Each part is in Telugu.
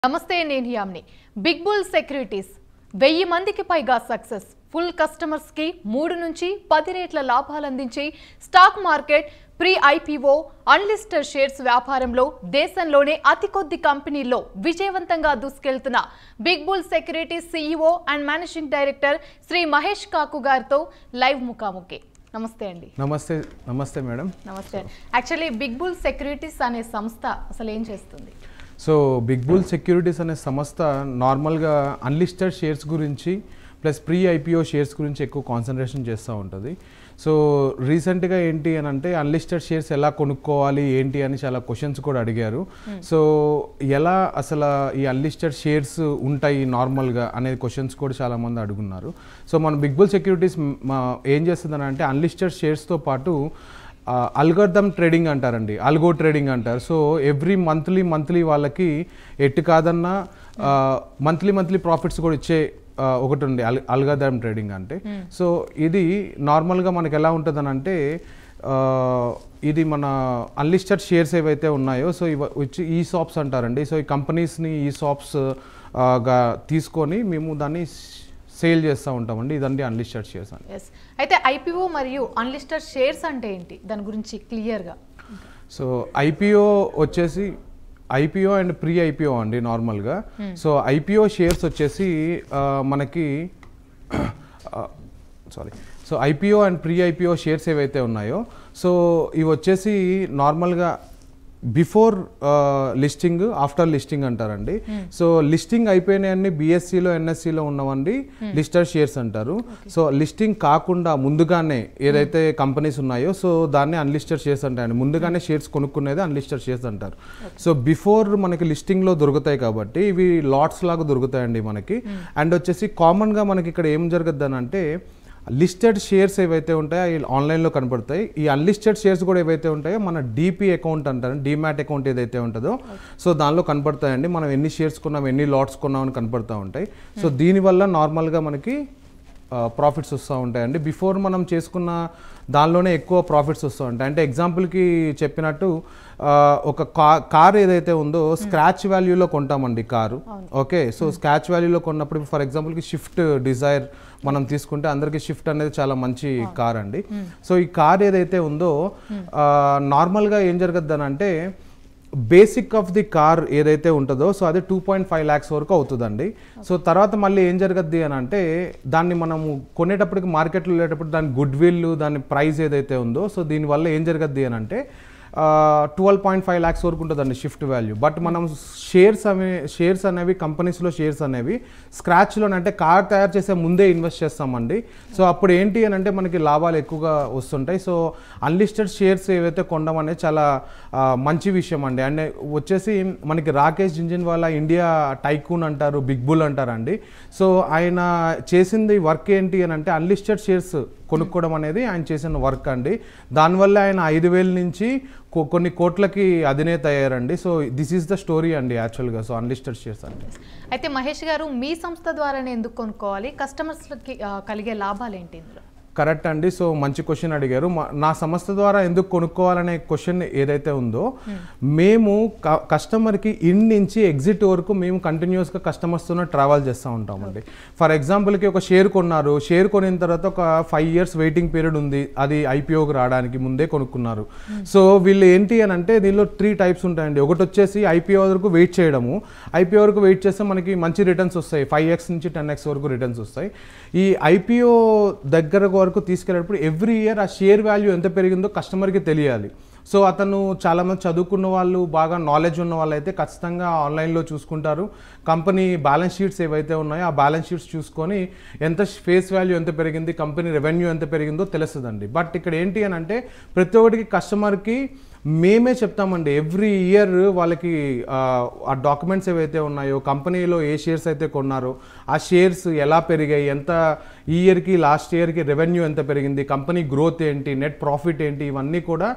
నమస్తే నేను యామ్ని బిగ్ బుల్ సెక్యూరిటీస్ వెయ్యి మందికి పైగా సక్సెస్ ఫుల్ కస్టమర్స్ కి మూడు నుంచి పది రేట్ల లాభాలు అందించి stock market pre IPO unlisted shares వ్యాపారంలో దేశంలోనే అతి కొద్ది కంపెనీల్లో విజయవంతంగా దూసుకెళ్తున్న big bull securities CEO and managing director Shri Mahesh Kaku గారితో లైవ్ ముఖాముఖి నమస్తే అండి నమస్తే నమస్తే మేడం నమస్తే యాక్చువల్లీ బిగ్ బుల్ సెక్యూరిటీస్ అనే సంస్థ అసలు ఏం చేస్తుంది సో బిగ్ బుల్ సెక్యూరిటీస్ అనే సంస్థ నార్మల్గా అన్లిస్టెడ్ షేర్స్ గురించి ప్లస్ ప్రీ ఐపీఓ షేర్స్ గురించి ఎక్కువ కాన్సన్ట్రేషన్ చేస్తూ ఉంటుంది సో రీసెంట్గా ఏంటి అని అంటే అన్లిస్టెడ్ షేర్స్ ఎలా కొనుక్కోవాలి ఏంటి అని చాలా క్వశ్చన్స్ కూడా అడిగారు సో ఎలా అసలు ఈ అన్లిస్టెడ్ షేర్స్ ఉంటాయి నార్మల్గా అనే క్వశ్చన్స్ కూడా చాలామంది అడుగున్నారు సో మన బిగ్ బుల్ సెక్యూరిటీస్ ఏం చేస్తుందని అంటే అన్లిస్టెడ్ షేర్స్తో పాటు అల్గర్థమ్ ట్రేడింగ్ అంటారండి అల్గో ట్రేడింగ్ అంటారు సో ఎవ్రీ మంత్లీ మంత్లీ వాళ్ళకి ఎట్టు కాదన్నా మంత్లీ మంత్లీ ప్రాఫిట్స్ కూడా ఇచ్చే ఆ, ఒకటి ఉంది అల్ అల్గర్థమ్ ట్రేడింగ్ అంటే సో ఇది నార్మల్గా మనకి ఎలా ఉంటుందని అంటే ఆ, ఇది మన అన్లిస్టెడ్ షేర్స్ ఏవైతే ఉన్నాయో సో ఇవి వచ్చి ఈ షాప్స్ అంటారండి సో ఈ కంపెనీస్ని ఈ షాప్స్ గా తీసుకొని మేము దాన్ని సేల్ చేస్తూ ఉంటామండి ఇదండి అన్లిస్టెడ్ షేర్స్ అని ఎస్ అయితే ఐపీఓ మరియు అన్లిస్టెడ్ షేర్స్ అంటే ఏంటి దాని గురించి క్లియర్గా సో ఐపీఓ వచ్చేసి ఐపీఓ అండ్ ప్రీ ఐపీఓ అండి నార్మల్గా సో ఐపీఓ షేర్స్ వచ్చేసి ఆ, మనకి sorry so IPO and pre IPO shares ఏవైతే ఉన్నాయో సో ఇవి వచ్చేసి నార్మల్గా బిఫోర్ లిస్టింగ్ ఆఫ్టర్ లిస్టింగ్ అంటారండి సో లిస్టింగ్ అయిపోయినాయన్ని బీఎస్సీలో ఎన్ఎస్సీలో ఉన్నవండి లిస్టెడ్ షేర్స్ అంటారు సో లిస్టింగ్ కాకుండా ముందుగానే ఏదైతే కంపెనీస్ ఉన్నాయో సో దాన్ని అన్లిస్టెడ్ షేర్స్ అంటారండి ముందుగానే షేర్స్ కొనుక్కునేది అన్లిస్టెడ్ షేర్స్ అంటారు సో బిఫోర్ మనకి లిస్టింగ్లో దొరుకుతాయి కాబట్టి ఇవి లాట్స్ లాగా దొరుకుతాయండి మనకి అండ్ వచ్చేసి కామన్గా మనకి ఇక్కడ ఏం జరుగుద్ది అని అంటే లిస్టెడ్ షేర్స్ ఏవైతే ఉంటాయో అవి ఆన్లైన్లో కనపడతాయి ఈ అన్లిస్టెడ్ షేర్స్ కూడా ఏవైతే ఉంటాయో మన డీపీ అకౌంట్ అంటారు డీమ్యాట్ అకౌంట్ ఏదైతే ఉంటుందో సో దానిలో కనపడతాయండి మనం ఎన్ని షేర్స్ కొన్నాం ఎన్ని లాట్స్ కొన్నాం అని కనపడతా ఉంటాయి సో దీనివల్ల నార్మల్గా మనకి ప్రాఫిట్స్ వస్తూ ఉంటాయండి బిఫోర్ మనం చేసుకున్న దానిలోనే ఎక్కువ ప్రాఫిట్స్ వస్తూ ఉంటాయి అంటే ఎగ్జాంపుల్కి చెప్పినట్టు ఆ, ఒక కా కార్ ఏదైతే ఉందో స్క్రాచ్ వాల్యూలో కొంటామండి కారు ఓకే సో స్క్రాచ్ వాల్యూలో కొన్నప్పుడు ఫర్ ఎగ్జాంపుల్కి షిఫ్ట్ డిజైర్ మనం తీసుకుంటే అందరికీ షిఫ్ట్ అనేది చాలా మంచి కార్ అండి సో ఈ కార్ ఏదైతే ఉందో ఆ, నార్మల్గా ఏం జరగద్దు అని అంటే బేసిక్ ఆఫ్ ది కార్ ఏదైతే ఉంటుందో సో అది టూ పాయింట్ ఫైవ్ ల్యాక్స్ వరకు అవుతుందండి సో తర్వాత మళ్ళీ ఏం జరగద్ది అని అంటే దాన్ని మనము కొనేటప్పటికి మార్కెట్లో వెళ్ళేటప్పుడు దాని గుడ్ విల్ దాని ప్రైస్ ఏదైతే ఉందో సో దీనివల్ల ఏం జరగద్ది అని అంటే ట్వెల్వ్ పాయింట్ ఫైవ్ ల్యాక్స్ వరకు ఉంటుందండి షిఫ్ట్ వాల్యూ బట్ మనం షేర్స్ అనే షేర్స్ అనేవి కంపెనీస్లో షేర్స్ అనేవి స్క్రాచ్లో అంటే కార్ తయారు చేసే ముందే ఇన్వెస్ట్ చేస్తామండి సో అప్పుడు ఏంటి అని అంటే మనకి లాభాలు ఎక్కువగా వస్తుంటాయి సో అన్లిస్టెడ్ షేర్స్ ఏవైతే కొనడం అనేది చాలా ఆ, మంచి విషయం అండి అండ్ వచ్చేసి మనకి రాకేష్ జింజిన్వాలా ఇండియా టైకూన్ అంటారు బిగ్ బుల్ అంటారండి సో ఆయన చేసింది వర్క్ ఏంటి అని అంటే అన్లిస్టెడ్ షేర్స్ కొనుక్కోవడం అనేది ఆయన చేసిన వర్క్ అండి దానివల్ల ఆయన ఐదు వేల నుంచి కొ- కొన్ని కోట్లకి అధినేత అయ్యారండి so this is the story అండి యాక్చువల్గా సో అన్లిస్టెడ్ షేర్స్ అంటే అయితే మహేష్ గారు మీ సంస్థ ద్వారానే ఎందుకు కొనుక్కోవాలి కస్టమర్స్కి ఆ, కలిగే లాభాలు ఏంటి ఇందులో కరెక్ట్ అండి సో మంచి క్వశ్చన్ అడిగారు మా- నా సంస్థ ద్వారా ఎందుకు కొనుక్కోవాలనే క్వశ్చన్ ఏదైతే ఉందో మేము క- కస్టమర్కి ఇన్ నుంచి ఎగ్జిట్ వరకు మేము కంటిన్యూస్గా కస్టమర్స్తో ట్రావెల్ చేస్తూ ఉంటామండి ఫర్ ఎగ్జాంపుల్కి ఒక షేర్ కొన్నారు షేర్ కొనిన తర్వాత ఒక ఫైవ్ ఇయర్స్ వెయిటింగ్ పీరియడ్ ఉంది అది ఐపీఓకి రావడానికి ముందే కొనుక్కున్నారు సో వీళ్ళు ఏంటి అని అంటే దీనిలో త్రీ టైప్స్ ఉంటాయండి ఒకటి వచ్చేసి ఐపీఓ వరకు వెయిట్ చేయడము ఐపీఓ వరకు వెయిట్ చేస్తే మనకి మంచి రిటర్న్స్ వస్తాయి ఫైవ్ ఎక్స్ నుంచి టెన్ ఎక్స్ వరకు రిటర్న్స్ వస్తాయి ఈ ఐపీఓ దగ్గర వరకు తీసుకెళ్ళేటప్పుడు ఎవ్రీ ఇయర్ ఆ షేర్ వాల్యూ ఎంత పెరిగిందో కస్టమర్కి తెలియాలి సో అతను చాలామంది చదువుకున్న వాళ్ళు బాగా నాలెడ్జ్ ఉన్న వాళ్ళు అయితే ఖచ్చితంగా ఆన్లైన్లో చూసుకుంటారు కంపెనీ బ్యాలెన్స్ షీట్స్ ఏవైతే ఉన్నాయో ఆ బ్యాలెన్స్ షీట్స్ చూసుకొని ఎంత ఫేస్ వాల్యూ ఎంత పెరిగింది కంపెనీ రెవెన్యూ ఎంత పెరిగిందో తెలుస్తుందండి బట్ ఇక్కడ ఏంటి అని అంటే ప్రతి ఒక్కటికి కస్టమర్కి మేమే చెప్తామండి ఎవ్రీ ఇయర్ వాళ్ళకి ఆ, ఆ డాక్యుమెంట్స్ ఏవైతే ఉన్నాయో కంపెనీలో ఏ షేర్స్ అయితే కొన్నారో ఆ షేర్స్ ఎలా పెరిగాయి ఎంత ఈ ఇయర్కి లాస్ట్ ఇయర్కి రెవెన్యూ ఎంత పెరిగింది కంపెనీ గ్రోత్ ఏంటి నెట్ ప్రాఫిట్ ఏంటి ఇవన్నీ కూడా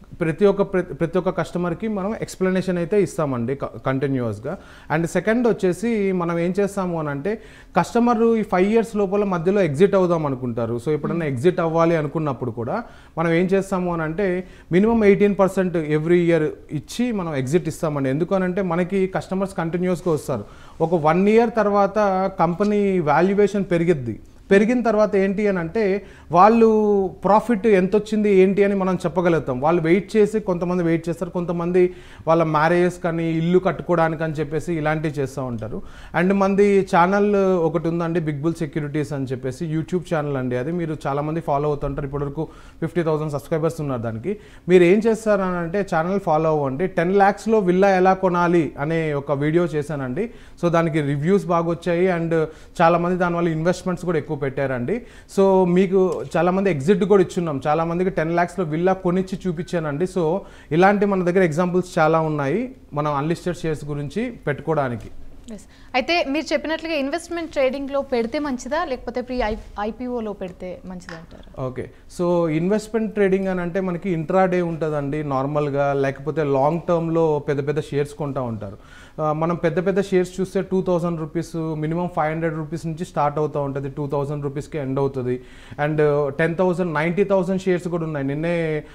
ప్రతి ఒక్క ప్ర- ప్రతి ఒక్క కస్టమర్కి మనం ఎక్స్ప్లెనేషన్ అయితే ఇస్తామండి కంటిన్యూస్గా అండ్ సెకండ్ వచ్చేసి మనం ఏం చేస్తాము అని అంటే కస్టమర్ ఈ ఫైవ్ ఇయర్స్ లోపల మధ్యలో ఎగ్జిట్ అవుదాం అనుకుంటారు సో ఎప్పుడైనా ఎగ్జిట్ అవ్వాలి అనుకున్నప్పుడు కూడా మనం ఏం చేస్తాము అని అంటే minimum eighteen percent every year ఇచ్చి మనం ఎగ్జిట్ ఇస్తామండి ఎందుకనంటే మనకి కస్టమర్స్ కంటిన్యూస్గా వస్తారు ఒక వన్ ఇయర్ తర్వాత కంపెనీ వాల్యుయేషన్ పెరిగిద్ది పెరిగిన తర్వాత ఏంటి అని అంటే వాళ్ళు ప్రాఫిట్ ఎంత వచ్చింది ఏంటి అని మనం చెప్పగలుగుతాం వాళ్ళు వెయిట్ చేసి కొంతమంది వెయిట్ చేస్తారు కొంతమంది వాళ్ళ మ్యారేజెస్ కానీ ఇల్లు కట్టుకోవడానికి అని చెప్పేసి ఇలాంటివి చేస్తూ ఉంటారు అండ్ మంది ఛానల్ ఒకటి ఉందండి బిగ్ బుల్ సెక్యూరిటీస్ అని చెప్పేసి యూట్యూబ్ ఛానల్ అండి అది మీరు చాలామంది ఫాలో అవుతుంటారు ఇప్పటివరకు ఫిఫ్టీ థౌసండ్ సబ్స్క్రైబర్స్ ఉన్నారు దానికి మీరు ఏం చేస్తారు అని అంటే ఛానల్ ఫాలో అవ్వండి టెన్ ల్యాక్స్లో విల్లా ఎలా కొనాలి అనే ఒక వీడియో చేశానండి సో దానికి రివ్యూస్ బాగా వచ్చాయి అండ్ చాలామంది దానివల్ల ఇన్వెస్ట్మెంట్స్ కూడా ఎక్కువ పెట్టారండి సో మీకు చాలామంది ఎగ్జిట్ కూడా ఇచ్చున్నాం చాలామందికి టెన్ ల్యాక్స్లో విల్లా కొనిచ్చి చూపించానండి సో ఇలాంటి మన దగ్గర ఎగ్జాంపుల్స్ చాలా ఉన్నాయి మనం అన్లిస్టెడ్ షేర్స్ గురించి పెట్టుకోవడానికి Yes. అయితే మీరు చెప్పినట్లుగా ఇన్వెస్ట్మెంట్ ట్రేడింగ్లో పెడితే మంచిదా లేకపోతే ప్రీ ఐ ఐపీఓలో పెడితే మంచిదా అంటారు ఓకే సో ఇన్వెస్ట్మెంట్ ట్రేడింగ్ అని అంటే మనకి ఇంట్రాడే ఉంటుందండి నార్మల్గా లేకపోతే లాంగ్ టర్మ్లో పెద్ద పెద్ద షేర్స్ కొంటూ ఉంటారు ఆ, మనం పెద్ద పెద్ద షేర్స్ చూస్తే two thousand rupees minimum five hundred rupees నుంచి స్టార్ట్ అవుతూ ఉంటుంది టూ థౌజండ్ రూపీస్కి ఎండ్ అవుతుంది and ten thousand ninety thousand shares కూడా ఉన్నాయి నిన్నే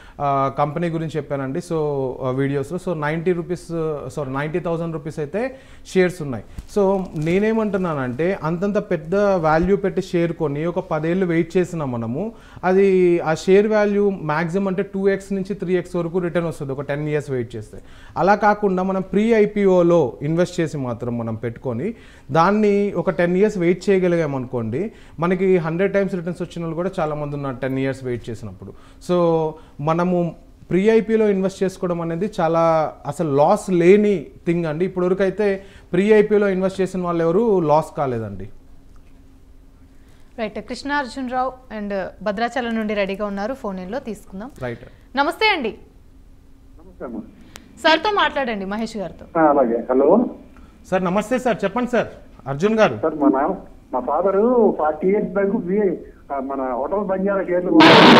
కంపెనీ గురించి చెప్పానండి సో వీడియోస్లో so ninety rupees sorry ninety thousand rupees అయితే షేర్స్ ఉన్నాయి సో నేనేమంటున్నానంటే అంతంత పెద్ద వాల్యూ పెట్టి షేర్ కొని ఒక పదేళ్ళు వెయిట్ చేసినా మనము అది ఆ షేర్ వాల్యూ మ్యాక్సిమం అంటే టూ ఎక్స్ నుంచి త్రీ ఎక్స్ వరకు రిటర్న్ వస్తుంది ఒక టెన్ ఇయర్స్ వెయిట్ చేస్తే అలా కాకుండా మనం ప్రీ ఐపీఓలో ఇన్వెస్ట్ చేసి మాత్రం మనం పెట్టుకొని దాన్ని ఒక టెన్ ఇయర్స్ వెయిట్ చేయగలిగామనుకోండి మనకి హండ్రెడ్ టైమ్స్ రిటర్న్స్ వచ్చిన వాళ్ళు కూడా చాలామంది ఉన్నారు టెన్ ఇయర్స్ వెయిట్ చేసినప్పుడు సో మనము ప్రీ ఐపీలో ఇన్వెస్ట్ చేసుకోవడం అనేది చాలా అసలు లాస్ లేని థింగ్ అండి ఇప్పటివరకు అయితే ప్రీ ఐపీలో ఇన్వెస్ట్ చేసిన వాళ్ళు ఎవరు లాస్ కాలేదండి రైట్ కృష్ణార్జునరావు అండ్ భద్రాచలం నుండి రెడీగా ఉన్నారు ఫోన్ ఇన్లో తీసుకుందాం రైట్ నమస్తే అండి నమస్తే అమ్మా. సార్తో మాట్లాడండి మహేష్ గారితో ఆ, అలాగే హలో సార్ నమస్తే సార్ చెప్పండి సార్ అర్జున్ గారు సార్ మా నాన్న మా ఫాదరు ఫార్టీ ఇయర్స్ బ్యాక్ వి- ఆ, మన హోటల్ బంజారా షేర్లు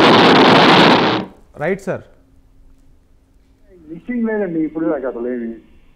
రైట్ సార్ లిస్టింగ్ లేదండి ఇప్పుడు దాకా అసలు ఏమి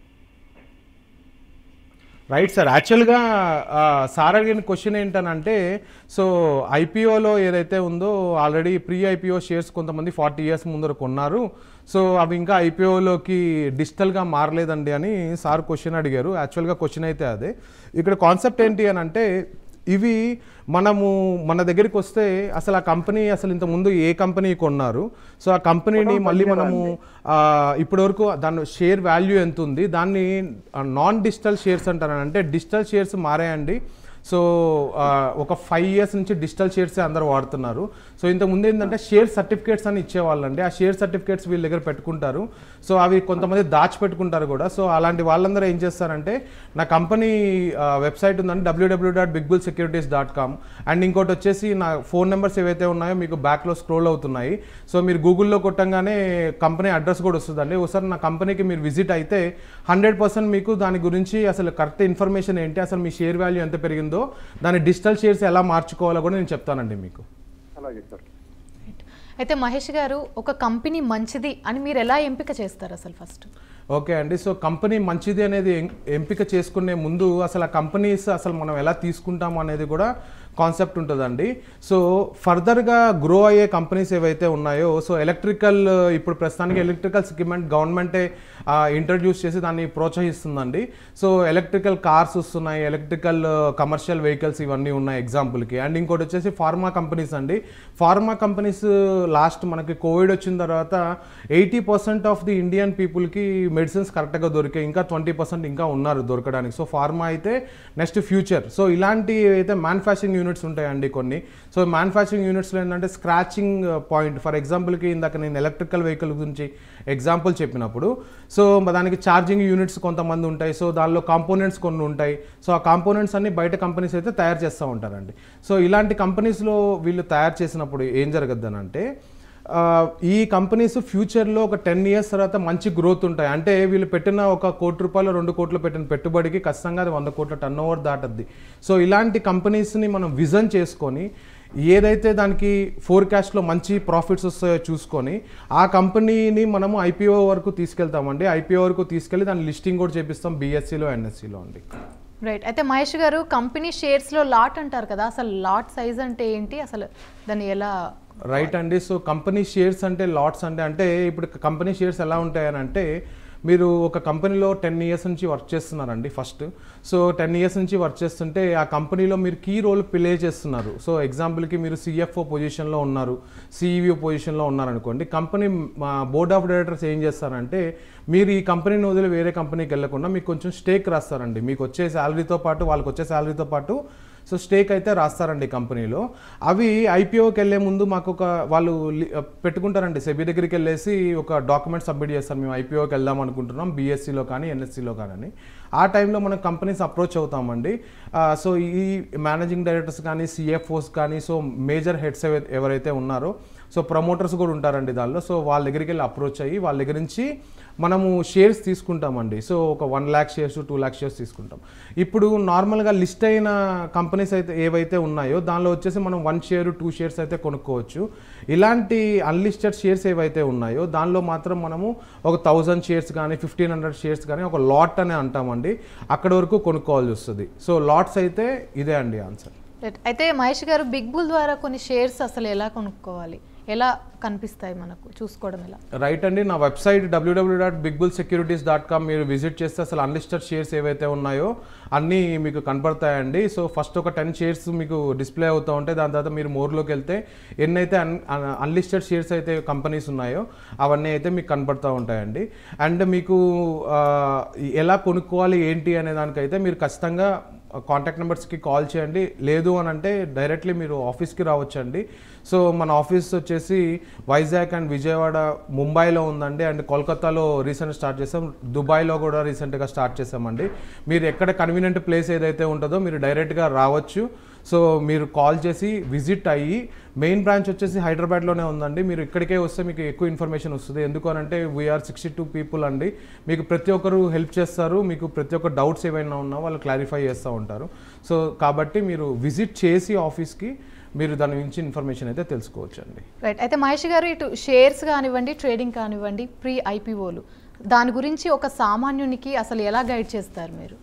రైట్ సార్ యాక్చువల్గా ఆ, సార్ అడిగిన క్వశ్చన్ ఏంటనంటే సో ఐపీఓలో ఏదైతే ఉందో ఆల్రెడీ ప్రీ ఐపీఓ షేర్స్ కొంతమంది ఫార్టీ ఇయర్స్ ముందర కొన్నారు సో అవి ఇంకా ఐపీఓలోకి డిజిటల్గా మారలేదండి అని సార్ క్వశ్చన్ అడిగారు యాక్చువల్గా క్వశ్చన్ అయితే అదే ఇక్కడ కాన్సెప్ట్ ఏంటి అని అంటే ఇవి మనము మన దగ్గరికి వస్తే అసలు ఆ కంపెనీ అసలు ఇంత ముందు ఏ కంపెనీ కొన్నారు సో ఆ కంపెనీని మళ్ళీ మనము ఆ, ఇప్పటివరకు దాని షేర్ వాల్యూ ఎంత ఉంది దాన్ని నాన్ డిజిటల్ షేర్స్ అంటారు అంటే డిజిటల్ షేర్స్ మారాయండి సో ఆ, ఒక ఫైవ్ ఇయర్స్ నుంచి డిజిటల్ షేర్స్ అందరూ వాడుతున్నారు సో ఇంతకు ముందు ఏంటంటే షేర్ సర్టిఫికేట్స్ అని ఇచ్చేవాళ్ళండి ఆ షేర్ సర్టిఫికేట్స్ వీళ్ళ దగ్గర పెట్టుకుంటారు సో అవి కొంతమంది దాచిపెట్టుకుంటారు కూడా సో అలాంటి వాళ్ళందరూ ఏం చేస్తారంటే నా కంపెనీ వెబ్సైట్ ఉందండి W W W dot big bull securities dot com and ఇంకోటి వచ్చేసి నా ఫోన్ నెంబర్స్ ఏవైతే ఉన్నాయో మీకు బ్యాక్లో స్క్రోల్ అవుతున్నాయి సో మీరు గూగుల్లో కొట్టంగానే కంపెనీ అడ్రస్ కూడా వస్తుందండి ఒకసారి నా కంపెనీకి మీరు విజిట్ అయితే హండ్రెడ్ పర్సెంట్ మీకు దాని గురించి అసలు కరెక్ట్ ఇన్ఫర్మేషన్ ఏంటి అసలు మీ షేర్ వాల్యూ ఎంత పెరిగిందో దాని డిజిటల్ షేర్స్ ఎలా మార్చుకోవాలో కూడా నేను చెప్తానండి మీకు అలాగే సార్ Right. అయితే మహేష్ గారు ఒక కంపెనీ మంచిది అని మీరు ఎలా ఎంపిక చేస్తారు అసలు ఫస్ట్ ఓకే అండి సో కంపెనీ మంచిది అనేది ఎం- ఎంపిక చేసుకునే ముందు అసలు ఆ కంపెనీస్ అసలు మనం ఎలా తీసుకుంటాం అనేది కూడా కాన్సెప్ట్ ఉంటుందండి సో ఫర్దర్గా గ్రో అయ్యే కంపెనీస్ ఏవైతే ఉన్నాయో సో ఎలక్ట్రికల్ ఇప్పుడు ప్రస్తుతానికి ఎలక్ట్రికల్ సెగ్మెంట్ గవర్నమెంటే ఇంట్రడ్యూస్ చేసి దాన్ని ప్రోత్సహిస్తుందండి సో ఎలక్ట్రికల్ కార్స్ వస్తున్నాయి ఎలక్ట్రికల్ కమర్షియల్ వెహికల్స్ ఇవన్నీ ఉన్నాయి ఎగ్జాంపుల్కి అండ్ ఇంకోటి వచ్చేసి ఫార్మా కంపెనీస్ అండి ఫార్మా కంపెనీస్ లాస్ట్ మనకి కోవిడ్ వచ్చిన తర్వాత eighty percent of the Indian పీపుల్కి మెడిసిన్స్ కరెక్ట్గా దొరికాయి ఇంకా ట్వంటీ పర్సెంట్ ఇంకా ఉన్నారు దొరకడానికి సో ఫార్మా అయితే నెక్స్ట్ ఫ్యూచర్ సో ఇలాంటి అయితే మ్యానుఫ్యాక్చరింగ్ యూనిట్స్ ఉంటాయండి కొన్ని సో మ్యానుఫ్యాక్చరింగ్ యూనిట్స్లో ఏంటంటే స్క్రాచింగ్ పాయింట్ ఫర్ ఎగ్జాంపుల్కి ఇందాక నేను ఎలక్ట్రికల్ వెహికల్ గురించి ఎగ్జాంపుల్ చెప్పినప్పుడు సో దానికి ఛార్జింగ్ యూనిట్స్ కొంతమంది ఉంటాయి సో దానిలో కాంపోనెంట్స్ కొన్ని ఉంటాయి సో ఆ కాంపోనెంట్స్ అన్ని బయట కంపెనీస్ అయితే తయారు చేస్తూ ఉంటారండి సో ఇలాంటి కంపెనీస్లో వీళ్ళు తయారు చేసినప్పుడు ఏం జరగద్దనంటే ఆ, ఈ కంపెనీస్ ఫ్యూచర్లో ఒక టెన్ ఇయర్స్ తర్వాత మంచి గ్రోత్ ఉంటాయి అంటే వీళ్ళు పెట్టిన ఒక కోటి రూపాయలు రెండు కోట్లు పెట్టిన పెట్టుబడికి ఖచ్చితంగా అది వంద కోట్ల టర్న్ ఓవర్ దాటద్ది సో ఇలాంటి కంపెనీస్ని మనం విజన్ చేసుకొని ఏదైతే దానికి ఫోర్కాస్ట్లో మంచి ప్రాఫిట్స్ వస్తాయో చూసుకొని ఆ కంపెనీని మనము ఐపీఓ వరకు తీసుకెళ్తామండి ఐపీఓ వరకు తీసుకెళ్ళి దాని లిస్టింగ్ కూడా చేపిస్తాం బీఎస్సీలో ఎన్ఎస్సీలో అండి రైట్ అయితే మహేష్ గారు కంపెనీ షేర్స్లో లాట్ అంటారు కదా అసలు లాట్ సైజ్ అంటే ఏంటి అసలు దాన్ని ఎలా రైట్ అండి సో కంపెనీ షేర్స్ అంటే లాట్స్ అంటే అంటే ఇప్పుడు కంపెనీ షేర్స్ ఎలా ఉంటాయని అంటే మీరు ఒక కంపెనీలో టెన్ ఇయర్స్ నుంచి వర్క్ చేస్తున్నారండి ఫస్ట్ సో టెన్ ఇయర్స్ నుంచి వర్క్ చేస్తుంటే ఆ కంపెనీలో మీరు కీ రోల్ ప్లే చేస్తున్నారు సో ఎగ్జాంపుల్కి మీరు సిఎఫ్ఓ పొజిషన్లో ఉన్నారు సిఇఓ పొజిషన్లో ఉన్నారనుకోండి కంపెనీ బోర్డ్ ఆఫ్ డైరెక్టర్స్ ఏం చేస్తారంటే మీరు ఈ కంపెనీని వదిలి వేరే కంపెనీకి వెళ్ళకుండా మీకు కొంచెం స్టేక్ రాస్తారండి మీకు వచ్చే శాలరీతో పాటు వాళ్ళకి వచ్చే శాలరీతో పాటు సో స్టేక్ అయితే రాస్తారండి కంపెనీలో అవి ఐపీఓకి వెళ్ళే ముందు మాకు ఒక వాళ్ళు లి- పెట్టుకుంటారండి సెబీ దగ్గరికి వెళ్ళేసి ఒక డాక్యుమెంట్ సబ్మిట్ చేస్తారు మేము ఐపీఓకి వెళ్దాం అనుకుంటున్నాం బీఎస్సీలో కానీ ఎన్ఎస్సీలో కానీ ఆ టైంలో మనం కంపెనీస్ అప్రోచ్ అవుతామండి ఆ, సో ఈ మేనేజింగ్ డైరెక్టర్స్ కానీ సిఎఫ్ఓస్ కానీ సో మేజర్ హెడ్స్ ఎవరైతే ఉన్నారో సో ప్రమోటర్స్ కూడా ఉంటారండి దానిలో సో వాళ్ళ దగ్గరికి వెళ్ళి అప్రోచ్ అయ్యి వాళ్ళ దగ్గర నుంచి మనము షేర్స్ తీసుకుంటామండి సో ఒక one lakh shares two lakh shares తీసుకుంటాం ఇప్పుడు నార్మల్గా లిస్ట్ అయిన కంపెనీస్ అయితే ఏవైతే ఉన్నాయో దానిలో వచ్చేసి మనం వన్ షేర్ టూ షేర్స్ అయితే కొనుక్కోవచ్చు ఇలాంటి అన్లిస్టెడ్ షేర్స్ ఏవైతే ఉన్నాయో దానిలో మాత్రం మనము ఒక థౌజండ్ షేర్స్ కానీ ఫిఫ్టీన్ హండ్రెడ్ షేర్స్ కానీ ఒక లాట్ అనే అంటామండి అక్కడ వరకు కొనుక్కోవాల్సి వస్తుంది సో లాట్స్ అయితే ఇదే అండి ఆన్సర్ రైట్ అయితే మహేష్ గారు బిగ్ బుల్ ద్వారా కొన్ని షేర్స్ అసలు ఎలా కొనుక్కోవాలి ఎలా కనిపిస్తాయి మనకు చూసుకోవడం ఎలా రైట్ అండి నా website W W W dot big bull securities dot com మీరు విజిట్ చేస్తే అసలు అన్లిస్టెడ్ షేర్స్ ఏవైతే ఉన్నాయో అన్నీ మీకు కనపడతాయండి సో ఫస్ట్ ఒక టెన్ షేర్స్ మీకు డిస్ప్లే అవుతూ ఉంటాయి దాని తర్వాత మీరు మోర్లోకి వెళ్తే ఎన్నైతే అన్ అన్లిస్టెడ్ షేర్స్ అయితే కంపెనీస్ ఉన్నాయో అవన్నీ అయితే మీకు కనపడతా ఉంటాయండి అండ్ మీకు ఆ, ఎలా కొనుక్కోవాలి ఏంటి అనే దానికైతే మీరు ఖచ్చితంగా కాంటాక్ట్ నెంబర్స్కి కాల్ చేయండి లేదు అని అంటే డైరెక్ట్లీ మీరు ఆఫీస్కి రావచ్చండి సో మన ఆఫీస్ వచ్చేసి వైజాగ్ అండ్ విజయవాడ ముంబైలో ఉందండి అండ్ కోల్కతాలో రీసెంట్ స్టార్ట్ చేసాం దుబాయ్లో కూడా రీసెంట్గా స్టార్ట్ చేసామండి మీరు ఎక్కడ కన్వీనియంట్ ప్లేస్ ఏదైతే ఉంటుందో మీరు డైరెక్ట్గా రావచ్చు సో మీరు కాల్ చేసి విజిట్ అయ్యి మెయిన్ బ్రాంచ్ వచ్చేసి హైదరాబాద్లోనే ఉందండి మీరు ఇక్కడికే వస్తే మీకు ఎక్కువ ఇన్ఫర్మేషన్ వస్తుంది ఎందుకు అని అంటే వీఆర్ సిక్స్టీ టూ పీపుల్ అండి మీకు ప్రతి ఒక్కరు హెల్ప్ చేస్తారు మీకు ప్రతి ఒక్క డౌట్స్ ఏవైనా ఉన్నా వాళ్ళు క్లారిఫై చేస్తూ ఉంటారు సో కాబట్టి మీరు విజిట్ చేసి ఆఫీస్కి మీరు దాని గురించి ఇన్ఫర్మేషన్ అయితే తెలుసుకోవచ్చు అండి రైట్ అయితే మహేష్ గారు ఇటు షేర్స్ కానివ్వండి ట్రేడింగ్ కానివ్వండి ప్రీ ఐపీఓలు దాని గురించి ఒక సామాన్యునికి అసలు ఎలా గైడ్ చేస్తారు మీరు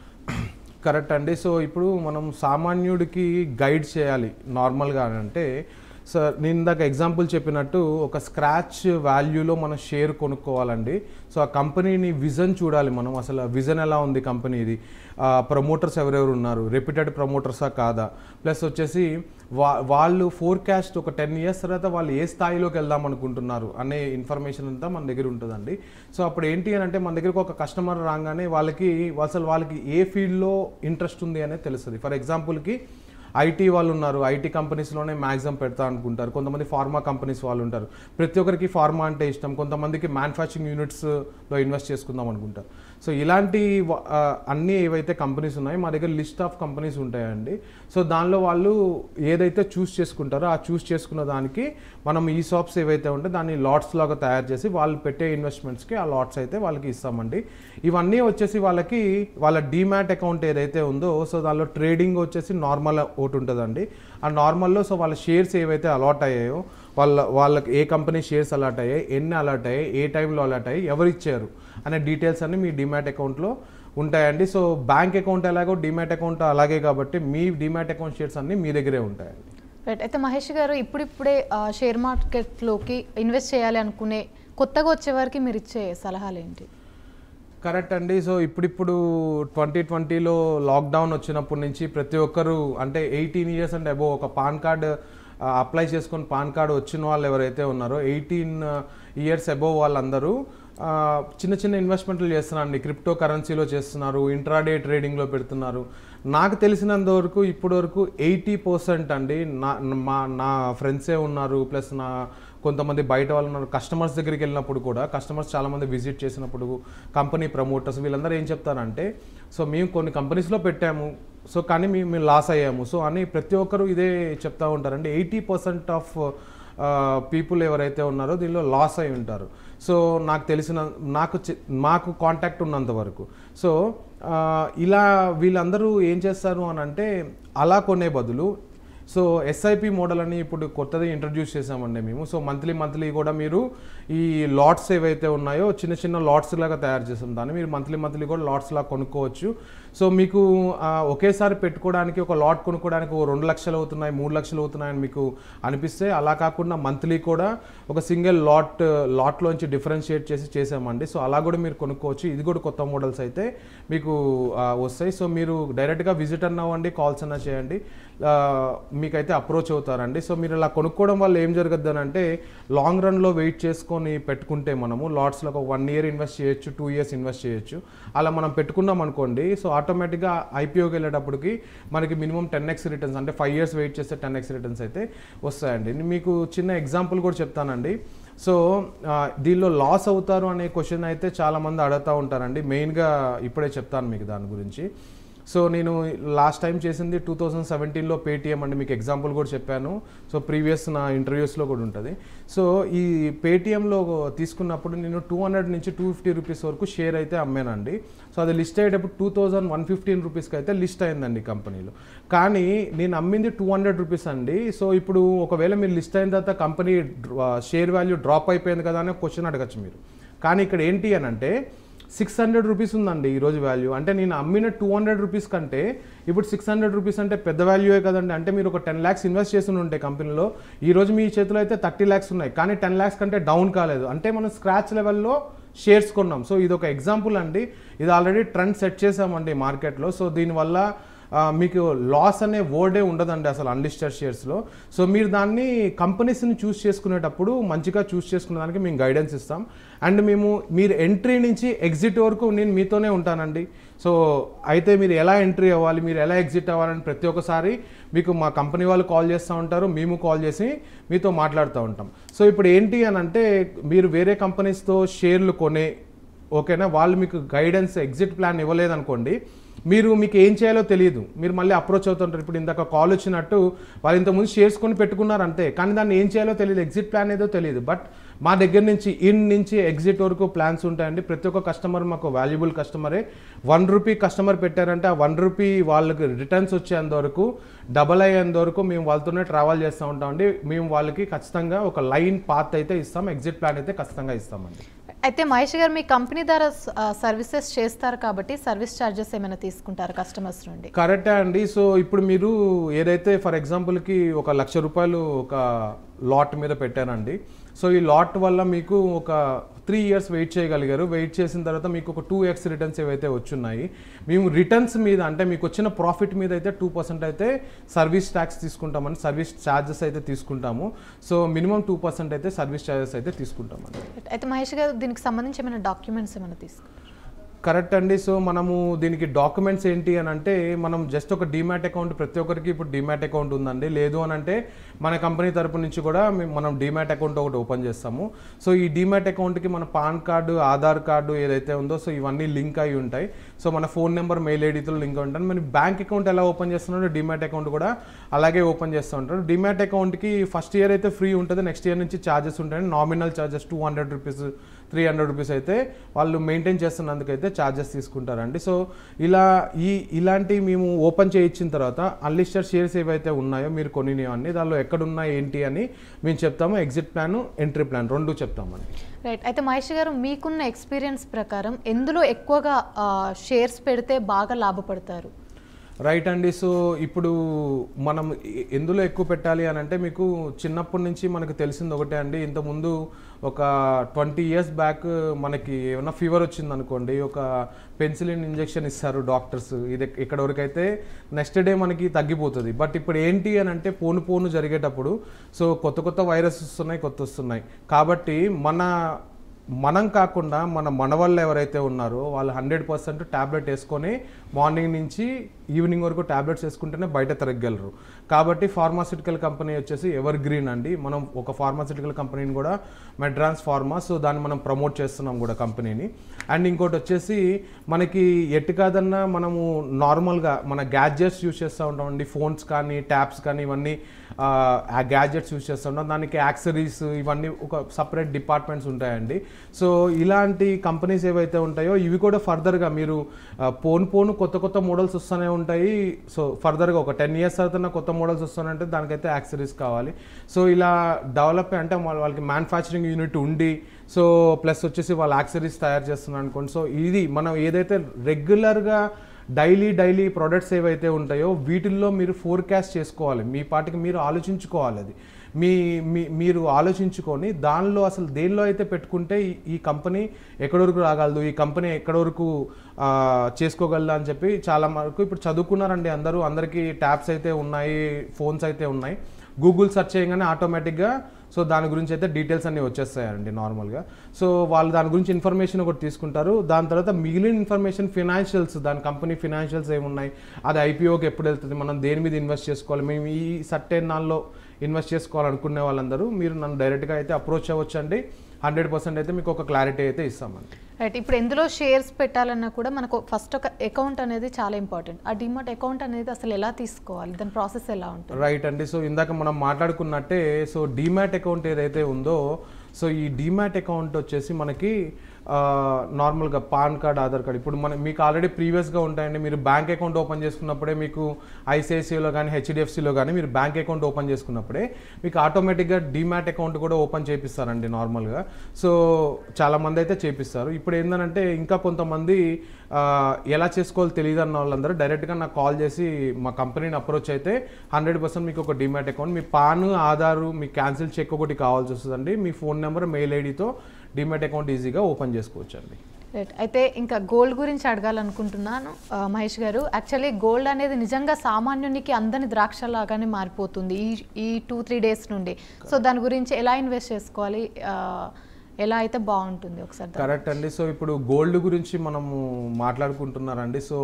కరెక్ట్ అండి సో ఇప్పుడు మనం సామాన్యుడికి గైడ్ చేయాలి నార్మల్గా అంటే సార్ నేను ఇందాక ఎగ్జాంపుల్ చెప్పినట్టు ఒక స్క్రాచ్ వాల్యూలో మనం షేర్ కొనుక్కోవాలండి సో ఆ కంపెనీని విజన్ చూడాలి మనం అసలు విజన్ ఎలా ఉంది కంపెనీది ప్రమోటర్స్ ఎవరెవరు ఉన్నారు రెప్యూటెడ్ ప్రమోటర్సా కాదా ప్లస్ వచ్చేసి వా వాళ్ళు ఫోర్కాస్ట్ ఒక టెన్ ఇయర్స్ తర్వాత వాళ్ళు ఏ స్థాయిలోకి వెళ్దాం అనుకుంటున్నారు అనే ఇన్ఫర్మేషన్ అంతా మన దగ్గర ఉంటుందండి సో అప్పుడు ఏంటి అని అంటే మన దగ్గరకు ఒక కస్టమర్ రాగానే వాళ్ళకి అసలు వాళ్ళకి ఏ ఫీల్డ్లో ఇంట్రెస్ట్ ఉంది అనేది తెలుస్తుంది ఫర్ ఎగ్జాంపుల్కి ఐటీ వాళ్ళు ఉన్నారు ఐటీ కంపెనీస్లోనే మ్యాక్సిమం పెడతా అనుకుంటారు కొంతమంది ఫార్మా కంపెనీస్ వాళ్ళు ఉంటారు ప్రతి ఒక్కరికి ఫార్మా అంటే ఇష్టం కొంతమందికి మ్యానుఫ్యాక్చరింగ్ యూనిట్స్లో ఇన్వెస్ట్ చేసుకుందాం అనుకుంటారు సో ఇలాంటి వ- ఆ, అన్ని ఏవైతే కంపెనీస్ ఉన్నాయో మా దగ్గర లిస్ట్ ఆఫ్ కంపెనీస్ ఉంటాయండి సో దానిలో వాళ్ళు ఏదైతే చూస్ చేసుకుంటారో ఆ చూస్ చేసుకున్న దానికి మనం ఈ షాప్స్ ఏవైతే ఉంటే దాన్ని లాట్స్ లాగా తయారు చేసి వాళ్ళు పెట్టే ఇన్వెస్ట్మెంట్స్కి ఆ లాట్స్ అయితే వాళ్ళకి ఇస్తామండి ఇవన్నీ వచ్చేసి వాళ్ళకి వాళ్ళ డీమ్యాట్ అకౌంట్ ఏదైతే ఉందో సో దానిలో ట్రేడింగ్ వచ్చేసి నార్మల్ ఒకటి ఉంటుందండి ఆ నార్మల్లో సో వాళ్ళ షేర్స్ ఏవైతే అలాట్ అయ్యాయో వాళ్ళ వాళ్ళకి ఏ కంపెనీ షేర్స్ అలాట్ అయ్యాయి ఎన్ని అలాట్ అయ్యాయి ఏ టైంలో అలాట్ అయ్యాయి ఎవరు ఇచ్చారు అనే డీటెయిల్స్ అన్ని మీ డిమాట్ అకౌంట్లో ఉంటాయండి సో బ్యాంక్ అకౌంట్ ఎలాగో డిమాట్ అకౌంట్ అలాగే కాబట్టి మీ డిమాట్ అకౌంట్ షేర్స్ అన్ని మీ దగ్గరే ఉంటాయండి రైట్ అయితే మహేష్ గారు ఇప్పుడిప్పుడే ఆ, షేర్ మార్కెట్లోకి ఇన్వెస్ట్ చేయాలి అనుకునే కొత్తగా వచ్చేవారికి మీరు ఇచ్చే సలహాలు ఏంటి కరెక్ట్ అండి సో ఇప్పుడిప్పుడు ట్వంటీ ట్వంటీలో లాక్డౌన్ వచ్చినప్పటి నుంచి ప్రతి ఒక్కరు అంటే ఎయిటీన్ ఇయర్స్ అండ్ అబోవ్ ఒక పాన్ కార్డ్ అప్లై చేసుకొని పాన్ కార్డ్ వచ్చిన వాళ్ళు ఎవరైతే ఉన్నారో ఎయిటీన్ ఇయర్స్ అబోవ్ వాళ్ళందరూ ఆ, చిన్న చిన్న ఇన్వెస్ట్మెంట్లు చేస్తున్నారండి క్రిప్టో కరెన్సీలో చేస్తున్నారు ఇంట్రాడే ట్రేడింగ్లో పెడుతున్నారు నాకు తెలిసినంత వరకు ఇప్పటి వరకు ఎయిటీ పర్సెంట్ అండి నా మా నా ఫ్రెండ్సే ఉన్నారు ప్లస్ నా కొంతమంది బయట వాళ్ళు ఉన్నారు కస్టమర్స్ దగ్గరికి వెళ్ళినప్పుడు కూడా కస్టమర్స్ చాలామంది విజిట్ చేసినప్పుడు కంపెనీ ప్రమోటర్స్ వీళ్ళందరూ ఏం చెప్తారంటే సో మేము కొన్ని కంపెనీస్లో పెట్టాము సో కానీ మేము మేము లాస్ అయ్యాము సో అని ప్రతి ఒక్కరు ఇదే చెప్తా ఉంటారండి ఎయిటీ పర్సెంట్ ఆఫ్ పీపుల్ ఎవరైతే ఉన్నారో దీనిలో లాస్ అయి ఉంటారు సో నాకు తెలిసిన నాకు చి- మాకు కాంటాక్ట్ ఉన్నంత వరకు సో ఆ, ఇలా వీళ్ళందరూ ఏం చేస్తారు అని అంటే అలా కొనే బదులు సో ఎస్ఐపి మోడల్ అని ఇప్పుడు కొత్తది ఇంట్రడ్యూస్ చేసామండి మేము సో మంత్లీ మంత్లీ కూడా మీరు ఈ లాట్స్ ఏవైతే ఉన్నాయో చిన్న చిన్న లాట్స్ లాగా తయారు చేసాం దాన్ని మీరు మంత్లీ మంత్లీ కూడా లాట్స్ లాగా కొనుక్కోవచ్చు సో మీకు ఆ, ఒకేసారి పెట్టుకోవడానికి ఒక లాట్ కొనుక్కోవడానికి ఒక రెండు లక్షలు అవుతున్నాయి మూడు లక్షలు అవుతున్నాయని మీకు అనిపిస్తే అలా కాకుండా మంత్లీ కూడా ఒక సింగిల్ లాట్ లాట్లోంచి డిఫరెన్షియేట్ చేసి చేసామండి సో అలా కూడా మీరు కొనుక్కోవచ్చు ఇది కూడా కొత్త మోడల్స్ అయితే మీకు ఆ, వస్తాయి సో మీరు డైరెక్ట్గా విజిట్ అన్న అవ్వండి కాల్స్ అన్నా చేయండి ఆ, మీకైతే అప్రోచ్ అవుతారండి సో మీరు ఇలా కొనుక్కోవడం వల్ల ఏం జరగద్దు అని అంటే లాంగ్ రన్లో వెయిట్ చేసుకొని పెట్టుకుంటే మనము లాట్స్లో ఒక వన్ ఇయర్ ఇన్వెస్ట్ చేయొచ్చు టూ ఇయర్స్ ఇన్వెస్ట్ చేయొచ్చు అలా మనం పెట్టుకున్నాం అనుకోండి సో ఆటోమేటిక్గా ఐపీఓకి వెళ్ళేటప్పటికి మనకి మినిమం టెన్ ఎక్స్ రిటర్న్స్ అంటే ఫైవ్ ఇయర్స్ వెయిట్ చేస్తే టెన్ ఎక్స్ రిటర్న్స్ అయితే వస్తాయండి నేను మీకు చిన్న ఎగ్జాంపుల్ కూడా చెప్తానండి సో ఆ, దీనిలో లాస్ అవుతారు అనే క్వశ్చన్ అయితే చాలామంది అడుగుతూ ఉంటారండి మెయిన్గా ఇప్పుడే చెప్తాను మీకు దాని గురించి సో నేను లాస్ట్ టైం చేసింది టూ థౌజండ్ సెవెంటీన్లో పేటిఎం అండి మీకు ఎగ్జాంపుల్ కూడా చెప్పాను సో ప్రీవియస్ నా ఇంటర్వ్యూస్లో కూడా ఉంటుంది సో ఈ పేటిఎంలో తీసుకున్నప్పుడు నేను టూ హండ్రెడ్ నుంచి టూ ఫిఫ్టీ రూపీస్ వరకు షేర్ అయితే అమ్మానండి సో అది లిస్ట్ అయ్యేటప్పుడు టూ థౌజండ్ వన్ ఫిఫ్టీన్ రూపీస్కి అయితే లిస్ట్ అయిందండి కంపెనీలో కానీ నేను అమ్మింది టూ హండ్రెడ్ రూపీస్ అండి సో ఇప్పుడు ఒకవేళ మీరు లిస్ట్ అయిన తర్వాత కంపెనీ షేర్ వాల్యూ డ్రాప్ అయిపోయింది కదా అనే క్వశ్చన్ అడగచ్చు మీరు కానీ ఇక్కడ ఏంటి అని అంటే సిక్స్ హండ్రెడ్ రూపీస్ ఉందండి ఈరోజు వాల్యూ అంటే నేను అమ్మిన టూ హండ్రెడ్ రూపీస్ కంటే ఇప్పుడు సిక్స్ హండ్రెడ్ రూపీస్ అంటే పెద్ద వాల్యూయే కదండి అంటే మీరు ఒక టెన్ ల్యాక్స్ ఇన్వెస్ట్ చేసి ఉంటే కంపెనీలో ఈ రోజు మీ చేతిలో అయితే థర్టీ ల్యాక్స్ ఉన్నాయి కానీ టెన్ ల్యాక్స్ కంటే డౌన్ కాలేదు అంటే మనం స్క్రాచ్ లెవెల్లో షేర్స్ కొన్నాం సో ఇది ఒక ఎగ్జాంపుల్ అండి ఇది ఆల్రెడీ ట్రెండ్ సెట్ చేసామండి మార్కెట్లో సో దీనివల్ల ఆ, మీకు లాస్ అనే వర్డే ఉండదండి అసలు అన్లిస్టెడ్ షేర్స్లో సో మీరు దాన్ని కంపెనీస్ని చూస్ చేసుకునేటప్పుడు మంచిగా చూస్ చేసుకునే దానికి మేము గైడెన్స్ ఇస్తాం అండ్ మేము మీరు ఎంట్రీ నుంచి ఎగ్జిట్ వరకు నేను మీతోనే ఉంటానండి సో అయితే మీరు ఎలా ఎంట్రీ అవ్వాలి మీరు ఎలా ఎగ్జిట్ అవ్వాలని ప్రతి ఒక్కసారి మీకు మా కంపెనీ వాళ్ళు కాల్ చేస్తూ ఉంటారు మేము కాల్ చేసి మీతో మాట్లాడుతూ ఉంటాం సో ఇప్పుడు ఏంటి అని అంటే మీరు వేరే కంపెనీస్తో షేర్లు కొనే ఓకేనా వాళ్ళు మీకు గైడెన్స్ ఎగ్జిట్ ప్లాన్ ఇవ్వలేదనుకోండి మీరు మీకు ఏం చేయాలో తెలియదు మీరు మళ్ళీ అప్రోచ్ అవుతుంటారు ఇప్పుడు ఇందాక కాల్ వచ్చినట్టు వాళ్ళు ఇంతకుముందు షేర్స్ కొని పెట్టుకున్నారు అంతే కానీ దాన్ని ఏం చేయాలో తెలియదు ఎగ్జిట్ ప్లాన్ ఏదో తెలియదు బట్ మా దగ్గర నుంచి ఇన్ నుంచి ఎగ్జిట్ వరకు ప్లాన్స్ ఉంటాయండి ప్రతి ఒక్క కస్టమర్ మాకు వాల్యుబుల్ కస్టమరే వన్ రూపీ కస్టమర్ పెట్టారంటే ఆ వన్ రూపీ వాళ్ళకి రిటర్న్స్ వచ్చేంత వరకు డబల్ అయ్యేంత వరకు మేము వాళ్ళతోనే ట్రావెల్ చేస్తూ ఉంటామండి మేము వాళ్ళకి ఖచ్చితంగా ఒక లైన్ పాత్ అయితే ఇస్తాం ఎగ్జిట్ ప్లాన్ అయితే ఖచ్చితంగా ఇస్తామండి అయితే మహేష్ గారు మీ కంపెనీ ద్వారా సర్వీసెస్ చేస్తారు కాబట్టి సర్వీస్ ఛార్జెస్ ఏమైనా తీసుకుంటారు కస్టమర్స్ నుండి కరెక్టే అండి సో ఇప్పుడు మీరు ఏదైతే ఫర్ ఎగ్జాంపుల్కి ఒక లక్ష రూపాయలు ఒక లాట్ మీద పెట్టారండి సో ఈ లాట్ వల్ల మీకు ఒక త్రీ ఇయర్స్ వెయిట్ చేయగలిగారు వెయిట్ చేసిన తర్వాత మీకు ఒక టూ ఎక్స్ రిటర్న్స్ ఏవైతే వచ్చున్నాయి మేము రిటర్న్స్ మీద అంటే మీకు వచ్చిన ప్రాఫిట్ మీద అయితే టూ పర్సెంట్ అయితే సర్వీస్ ట్యాక్స్ తీసుకుంటామని సర్వీస్ ఛార్జెస్ అయితే తీసుకుంటాము సో మినిమం టూ పర్సెంట్ అయితే సర్వీస్ ఛార్జెస్ అయితే తీసుకుంటామండి అయితే మహేష్ గారు దీనికి సంబంధించి ఏమైనా డాక్యుమెంట్స్ ఏమైనా తీసుకుంటారు కరెక్ట్ అండి సో మనము దీనికి డాక్యుమెంట్స్ ఏంటి అని అంటే మనం జస్ట్ ఒక డిమాట్ అకౌంట్ ప్రతి ఒక్కరికి ఇప్పుడు డిమాట్ అకౌంట్ ఉందండి లేదు అని అంటే మన కంపెనీ తరపు నుంచి కూడా మేము- మనం డిమాట్ అకౌంట్ ఒకటి ఓపెన్ చేస్తాము సో ఈ డిమాట్ అకౌంట్కి మన పాన్ కార్డు ఆధార్ కార్డు ఏదైతే ఉందో సో ఇవన్నీ లింక్ అయి ఉంటాయి సో మన ఫోన్ నెంబర్ మెయిల్ ఐడితో లింక్ ఉంటాయి మన బ్యాంక్ అకౌంట్ ఎలా ఓపెన్ చేస్తున్నారో డిమాట్ అకౌంట్ కూడా అలాగే ఓపెన్ చేస్తూ ఉంటారు డిమాట్ అకౌంట్కి ఫస్ట్ ఇయర్ అయితే ఫ్రీ ఉంటుంది నెక్స్ట్ ఇయర్ నుంచి ఛార్జెస్ ఉంటాయి nominal charges two hundred rupees three hundred rupees అయితే వాళ్ళు మెయింటైన్ చేస్తున్నందుకైతే ఛార్జెస్ తీసుకుంటారండి సో ఇలా ఈ ఇలాంటి మేము ఓపెన్ చేయించిన తర్వాత అన్లిస్టెడ్ షేర్స్ ఏవైతే ఉన్నాయో మీరు కొనినవన్నీ దానిలో ఎక్కడున్నాయి ఏంటి అని మేము చెప్తాము ఎగ్జిట్ ప్లాన్ ఎంట్రీ ప్లాన్ రెండు చెప్తామండి రైట్ అయితే మహేష్ గారు మీకున్న ఎక్స్పీరియన్స్ ప్రకారం ఎందులో ఎక్కువగా షేర్స్ పెడితే బాగా లాభపడతారు రైట్ అండి సో ఇప్పుడు మనం ఎ- ఎందులో ఎక్కువ పెట్టాలి అని అంటే మీకు చిన్నప్పటి నుంచి మనకు తెలిసింది ఒకటే అండి ఇంతకుముందు ఒక ట్వంటీ ఇయర్స్ బ్యాక్ మనకి ఏమైనా ఫీవర్ వచ్చింది అనుకోండి ఒక పెన్సిలిన్ ఇంజెక్షన్ ఇస్తారు డాక్టర్స్ ఇది ఇక్కడ వరకు అయితే నెక్స్ట్ డే మనకి తగ్గిపోతుంది బట్ ఇప్పుడు ఏంటి అని అంటే పోను పోను జరిగేటప్పుడు సో కొత్త కొత్త వైరస్ వస్తున్నాయి కొత్త వస్తున్నాయి కాబట్టి మన మనం కాకుండా మన మనవాళ్ళు ఎవరైతే ఉన్నారో వాళ్ళు హండ్రెడ్ పర్సెంట్ ట్యాబ్లెట్ వేసుకొని మార్నింగ్ నుంచి ఈవినింగ్ వరకు ట్యాబ్లెట్స్ వేసుకుంటేనే బయట తిరగగలరు కాబట్టి ఫార్మాసిటికల్ కంపెనీ వచ్చేసి ఎవర్ గ్రీన్ అండి మనం ఒక ఫార్మాసిటికల్ కంపెనీని కూడా మెడ్రాన్స్ ఫార్మా సో దాన్ని మనం ప్రమోట్ చేస్తున్నాం కూడా కంపెనీని అండ్ ఇంకోటి వచ్చేసి మనకి ఎటు కాదన్నా మనము నార్మల్గా మన గ్యాడ్జెట్స్ యూస్ చేస్తూ ఉంటామండి ఫోన్స్ కానీ ట్యాబ్స్ కానీ ఇవన్నీ ఆ గ్యాడ్జెట్స్ యూస్ చేస్తూ ఉంటాం దానికి యాక్సరీస్ ఇవన్నీ ఒక సపరేట్ డిపార్ట్మెంట్స్ ఉంటాయండి సో ఇలాంటి కంపెనీస్ ఏవైతే ఉంటాయో ఇవి కూడా ఫర్దర్గా మీరు ఆ, పోను పోను కొత్త కొత్త మోడల్స్ వస్తూనే ఉంటాయి సో ఫర్దర్గా ఒక టెన్ ఇయర్స్ తర్వాత కొత్త మోడల్స్ వస్తానంటే దానికైతే యాక్సరీస్ కావాలి సో ఇలా డెవలప్ అంటే వాళ్ళ- వాళ్ళకి మ్యానుఫ్యాక్చరింగ్ యూనిట్ ఉండి సో ప్లస్ వచ్చేసి వాళ్ళు యాక్సరీస్ తయారు చేస్తున్నారు అనుకోండి సో ఇది మనం ఏదైతే రెగ్యులర్గా డైలీ డైలీ ప్రొడక్ట్స్ ఏవైతే ఉంటాయో వీటిల్లో మీరు ఫోర్కాస్ట్ చేసుకోవాలి మీ పాటికి మీరు ఆలోచించుకోవాలి అది మీ మీ మీరు ఆలోచించుకొని దానిలో అసలు దేనిలో అయితే పెట్టుకుంటే ఈ- ఈ కంపెనీ ఎక్కడి వరకు రాగలదు ఈ కంపెనీ ఎక్కడి వరకు ఆ, చేసుకోగలదు అని చెప్పి చాలా వరకు ఇప్పుడు చదువుకున్నారండి అందరూ అందరికీ ట్యాబ్స్ అయితే ఉన్నాయి ఫోన్స్ అయితే ఉన్నాయి గూగుల్ సెర్చ్ చేయగానే ఆటోమేటిక్గా సో దాని గురించి అయితే డీటెయిల్స్ అన్నీ వచ్చేస్తాయండి నార్మల్గా సో వాళ్ళు దాని గురించి ఇన్ఫర్మేషన్ ఒకటి తీసుకుంటారు దాని తర్వాత మిగిలిన ఇన్ఫర్మేషన్ ఫినాన్షియల్స్ దాని కంపెనీ ఫినాన్షియల్స్ ఏమున్నాయి అది ఐపీఓకి ఎప్పుడు వెళ్తుంది మనం దేని మీద ఇన్వెస్ట్ చేసుకోవాలి మేము ఈ సర్టెన్ నాల్లో ఇన్వెస్ట్ చేసుకోవాలనుకునే వాళ్ళందరూ మీరు నన్ను డైరెక్ట్గా అయితే అప్రోచ్ అవ్వచ్చండి హండ్రెడ్ పర్సెంట్ అయితే మీకు ఒక క్లారిటీ అయితే ఇస్తామండి రైట్ ఇప్పుడు ఎందులో షేర్స్ పెట్టాలన్నా కూడా మనకు ఫస్ట్ ఒక అకౌంట్ అనేది చాలా ఇంపార్టెంట్ ఆ డిమాట్ అకౌంట్ అనేది అసలు ఎలా తీసుకోవాలి దాని ప్రాసెస్ ఎలా ఉంటుంది రైట్ అండి సో ఇందాక మనం మాట్లాడుకున్నట్టే సో డీమ్యాట్ అకౌంట్ ఏదైతే ఉందో సో ఈ డీమ్యాట్ అకౌంట్ వచ్చేసి మనకి ఆ, నార్మల్గా పాన్ కార్డ్ ఆధార్ కార్డ్ ఇప్పుడు మన మీకు ఆల్రెడీ ప్రీవియస్గా ఉంటాయండి మీరు బ్యాంక్ అకౌంట్ ఓపెన్ చేసుకున్నప్పుడే మీకు ఐసిఐసిఐలో కానీ హెచ్డిఎఫ్సిలో కానీ మీరు బ్యాంక్ అకౌంట్ ఓపెన్ చేసుకున్నప్పుడే మీకు ఆటోమేటిక్గా డీమ్యాట్ అకౌంట్ కూడా ఓపెన్ చేపిస్తారండి నార్మల్గా సో చాలామంది అయితే చేపిస్తారు ఇప్పుడు ఏంటంటే ఇంకా కొంతమంది ఆ, ఎలా చేసుకోవాలో తెలియదు అన్న వాళ్ళందరూ డైరెక్ట్గా నాకు కాల్ చేసి మా కంపెనీని అప్రోచ్ అయితే హండ్రెడ్ పర్సెంట్ మీకు ఒక డిమాట్ అకౌంట్ మీ పాన్ ఆధారు మీ క్యాన్సిల్ చెక్ ఒకటి కావాల్సి వస్తుందండి మీ ఫోన్ నెంబర్ మెయిల్ ఐడితో డిమాట్ అకౌంట్ ఈజీగా ఓపెన్ చేసుకోవచ్చు అండి రైట్ అయితే ఇంకా గోల్డ్ గురించి అడగాలనుకుంటున్నాను ఆ, మహేష్ గారు యాక్చువల్లీ గోల్డ్ అనేది నిజంగా సామాన్యునికి అందని ద్రాక్ష లాగానే మారిపోతుంది ఈ ఈ టూ త్రీ డేస్ నుండి సో దాని గురించి ఎలా ఇన్వెస్ట్ చేసుకోవాలి ఆ, ఎలా అయితే బాగుంటుంది ఒకసారి దాని- కరెక్ట్ అండి సో ఇప్పుడు గోల్డ్ గురించి మనము మాట్లాడుకుంటున్నారండి సో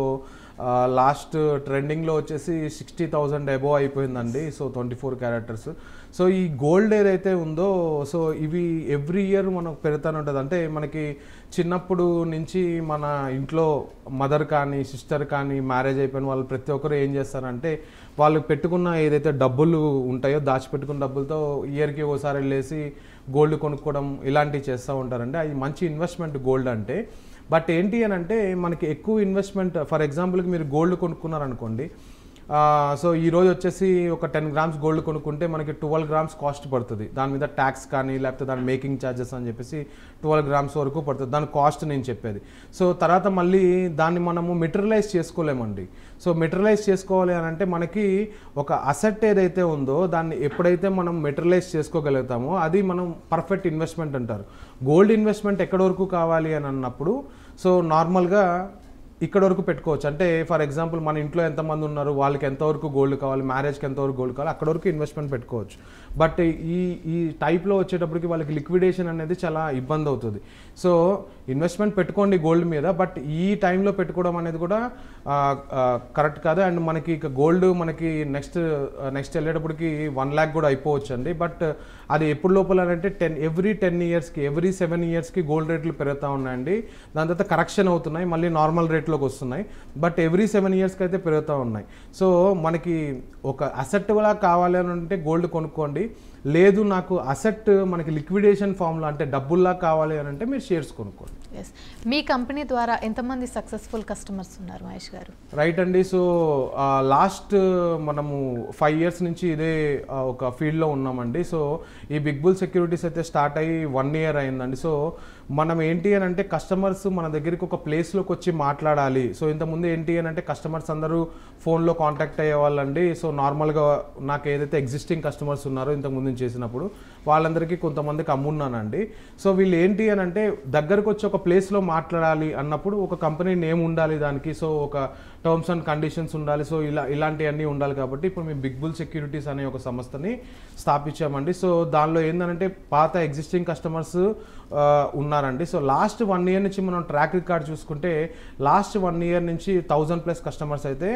లాస్ట్ ట్రెండింగ్లో వచ్చేసి సిక్స్టీ థౌజండ్ అబో అయిపోయిందండి so twenty four characters so ఈ గోల్డ్ ఏదైతే ఉందో సో ఇవి ఎవ్రీ ఇయర్ మనకు పెరుగుతూనే ఉంటుంది అంటే మనకి చిన్నప్పుడు నుంచి మన ఇంట్లో మదర్ కానీ సిస్టర్ కానీ మ్యారేజ్ అయిపోయిన వాళ్ళు ప్రతి ఒక్కరు ఏం చేస్తారంటే వాళ్ళు పెట్టుకున్న ఏదైతే డబ్బులు ఉంటాయో దాచిపెట్టుకున్న డబ్బులతో ఇయర్కి ఒకసారి వెళ్ళేసి గోల్డ్ కొనుక్కోవడం ఇలాంటివి చేస్తూ ఉంటారండి అది మంచి ఇన్వెస్ట్మెంట్ గోల్డ్ అంటే బట్ ఏంటి అని అంటే మనకి ఎక్కువ ఇన్వెస్ట్మెంట్ ఫర్ ఎగ్జాంపుల్కి మీరు గోల్డ్ కొనుక్కున్నారనుకోండి ఆ, సో ఈ రోజు వచ్చేసి ఒక టెన్ గ్రామ్స్ గోల్డ్ కొనుక్కుంటే మనకి ట్వెల్వ్ గ్రామ్స్ కాస్ట్ పడుతుంది దాని మీద ట్యాక్స్ కానీ లేకపోతే దాని మేకింగ్ ఛార్జెస్ అని చెప్పేసి ట్వెల్వ్ గ్రామ్స్ వరకు పడుతుంది దాని కాస్ట్ నేను చెప్పేది సో తర్వాత మళ్ళీ దాన్ని మనము మెటీరియలైజ్ చేసుకోలేమండి సో మెటీరియలైజ్ చేసుకోవాలి అని అంటే మనకి ఒక అసెట్ ఏదైతే ఉందో దాన్ని ఎప్పుడైతే మనం మెటీరియలైజ్ చేసుకోగలుగుతామో అది మనం పర్ఫెక్ట్ ఇన్వెస్ట్మెంట్ అంటారు గోల్డ్ ఇన్వెస్ట్మెంట్ ఎక్కడి వరకు కావాలి అని అన్నప్పుడు సో నార్మల్గా ఇక్కడ వరకు పెట్టుకోవచ్చు అంటే ఫర్ ఎగ్జాంపుల్ మన ఇంట్లో ఎంతమంది ఉన్నారు వాళ్ళకి ఎంతవరకు గోల్డ్ కావాలి మ్యారేజ్కి ఎంతవరకు గోల్డ్ కావాలి అక్కడ వరకు ఇన్వెస్ట్మెంట్ పెట్టుకోవచ్చు బట్ ఈ ఈ టైప్లో వచ్చేటప్పటికి వాళ్ళకి లిక్విడేషన్ అనేది చాలా ఇబ్బంది అవుతుంది సో ఇన్వెస్ట్మెంట్ పెట్టుకోండి గోల్డ్ మీద బట్ ఈ టైంలో పెట్టుకోవడం అనేది కూడా కరెక్ట్ కాదు అండ్ మనకి ఇక గోల్డ్ మనకి నెక్స్ట్ నెక్స్ట్ వెళ్ళేటప్పటికి వన్ ల్యాక్ కూడా అయిపోవచ్చు అండి బట్ అది ఎప్పుడు లోపల అంటే టెన్ ఎవ్రీ టెన్ ఇయర్స్కి ఎవ్రీ సెవెన్ ఇయర్స్కి గోల్డ్ రేట్లు పెరుగుతూ ఉన్నాయండి దాని తర్వాత కరెక్షన్ అవుతున్నాయి మళ్ళీ నార్మల్ రేట్లోకి వస్తున్నాయి బట్ ఎవ్రీ సెవెన్ ఇయర్స్కి అయితే పెరుగుతూ ఉన్నాయి సో మనకి ఒక అసెట్ కూడా కావాలి అని అంటే గోల్డ్ కొనుక్కోండి లేదు నాకు అసెట్ మనకి లిక్విడేషన్ ఫామ్లో అంటే డబ్బుల్లా కావాలి అని అంటే మీరు షేర్స్ కొనుక్కోండి ఎస్ మీ కంపెనీ ద్వారా ఎంతమంది సక్సెస్ఫుల్ కస్టమర్స్ ఉన్నారు మహేష్ గారు రైట్ అండి సో లాస్ట్ మనము ఫైవ్ ఇయర్స్ నుంచి ఇదే ఆ, ఒక ఫీల్డ్లో ఉన్నామండి సో ఈ బిగ్ బుల్ సెక్యూరిటీస్ అయితే స్టార్ట్ అయ్యి వన్ ఇయర్ అయిందండి సో మనం ఏంటి అని అంటే కస్టమర్స్ మన దగ్గరికి ఒక ప్లేస్లోకి వచ్చి మాట్లాడాలి సో ఇంతకుముందు ఏంటి అని అంటే కస్టమర్స్ అందరూ ఫోన్లో కాంటాక్ట్ అయ్యే వాళ్ళండి సో నార్మల్గా నాకు ఏదైతే ఎగ్జిస్టింగ్ కస్టమర్స్ ఉన్నారో ఇంతకుముందు నేను చేసినప్పుడు వాళ్ళందరికీ కొంతమందికి అమ్మున్నానండి సో వీళ్ళు ఏంటి అని అంటే దగ్గరకు వచ్చి ఒక ప్లేస్లో మాట్లాడాలి అన్నప్పుడు ఒక కంపెనీ నేమ్ ఉండాలి దానికి సో ఒక టర్మ్స్ అండ్ కండిషన్స్ ఉండాలి సో ఇలా ఇలాంటివన్నీ ఉండాలి కాబట్టి ఇప్పుడు మేము బిగ్ బుల్ సెక్యూరిటీస్ అనే ఒక సంస్థని స్థాపించామండి సో దానిలో ఏంటంటే పాత ఎగ్జిస్టింగ్ కస్టమర్స్ ఉన్నారండి సో లాస్ట్ వన్ ఇయర్ నుంచి మనం ట్రాక్ రికార్డ్ చూసుకుంటే లాస్ట్ వన్ ఇయర్ నుంచి థౌజండ్ ప్లస్ కస్టమర్స్ అయితే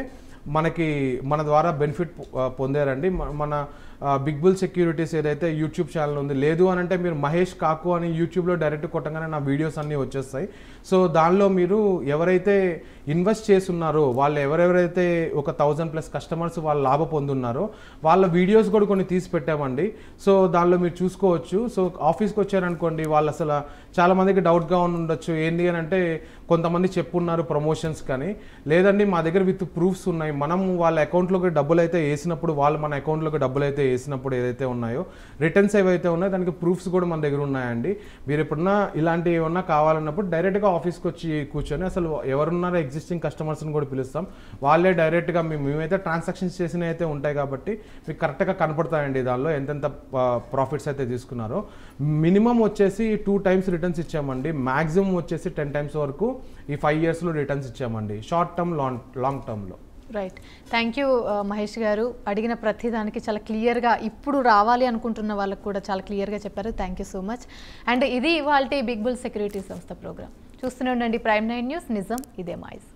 మనకి మన ద్వారా బెనిఫిట్ పొందారండి మ- మన బిగ్ బుల్ సెక్యూరిటీస్ ఏదైతే యూట్యూబ్ ఛానల్ ఉంది లేదు అని అంటే మీరు మహేష్ కాకు అని యూట్యూబ్లో డైరెక్ట్ కొట్టగానే నా వీడియోస్ అన్నీ వచ్చేస్తాయి సో దానిలో మీరు ఎవరైతే ఇన్వెస్ట్ చేస్తున్నారో వాళ్ళు ఎవరెవరైతే ఒక థౌజండ్ ప్లస్ కస్టమర్స్ వాళ్ళు లాభ పొందున్నారో వాళ్ళ వీడియోస్ కూడా కొన్ని తీసి పెట్టామండి సో దానిలో మీరు చూసుకోవచ్చు సో ఆఫీస్కి వచ్చారనుకోండి వాళ్ళు అసలు చాలా మందికి డౌట్గా ఉండొచ్చు ఏంటి అని అంటే కొంతమంది చెప్పున్నారు ప్రమోషన్స్ కానీ లేదండి మా దగ్గర విత్ ప్రూఫ్స్ ఉన్నాయి మనం వాళ్ళ అకౌంట్లోకి డబ్బులు అయితే వేసినప్పుడు వాళ్ళు మన అకౌంట్లోకి డబ్బులు అయితే వేసినప్పుడు ఏదైతే ఉన్నాయో రిటర్న్స్ ఏవైతే ఉన్నాయో దానికి ప్రూఫ్స్ కూడా మన దగ్గర ఉన్నాయండి మీరు ఎప్పుడన్నా ఇలాంటివి ఏమన్నా కావాలన్నప్పుడు డైరెక్ట్గా ఆఫీస్కి వచ్చి కూర్చొని అసలు ఎవరున్నారో ఎగ్జిస్టింగ్ కస్టమర్స్ని కూడా పిలుస్తాం వాళ్ళే డైరెక్ట్గా మేము మేమైతే ట్రాన్సాక్షన్స్ చేసినవి అయితే ఉంటాయి కాబట్టి మీకు కరెక్ట్గా కనపడతాయండి దానిలో ఎంతెంత ప్రాఫిట్స్ అయితే తీసుకున్నారో మినిమం వచ్చేసి టూ టైమ్స్ రిటర్న్స్ ఇచ్చామండి మ్యాక్సిమం వచ్చేసి టెన్ టైమ్స్ వరకు ఈ ఫైవ్ ఇయర్స్లో రిటర్న్స్ ఇచ్చామండి షార్ట్ టర్మ్ లాంగ్ లాంగ్ టర్మ్లో right thank you Mahesh garu అడిగిన ప్రతి దానికి చాలా క్లియర్గా ఇప్పుడు రావాలి అనుకుంటున్న వాళ్ళకు కూడా చాలా క్లియర్గా చెప్పారు thank you so much and ఇది ఇవాళ బిగ్ బుల్ సెక్యూరిటీ సంస్థ ప్రోగ్రామ్ చూస్తూనే ఉండండి ప్రైమ్ నైన్ న్యూస్ నిజం ఇదే మాయిస్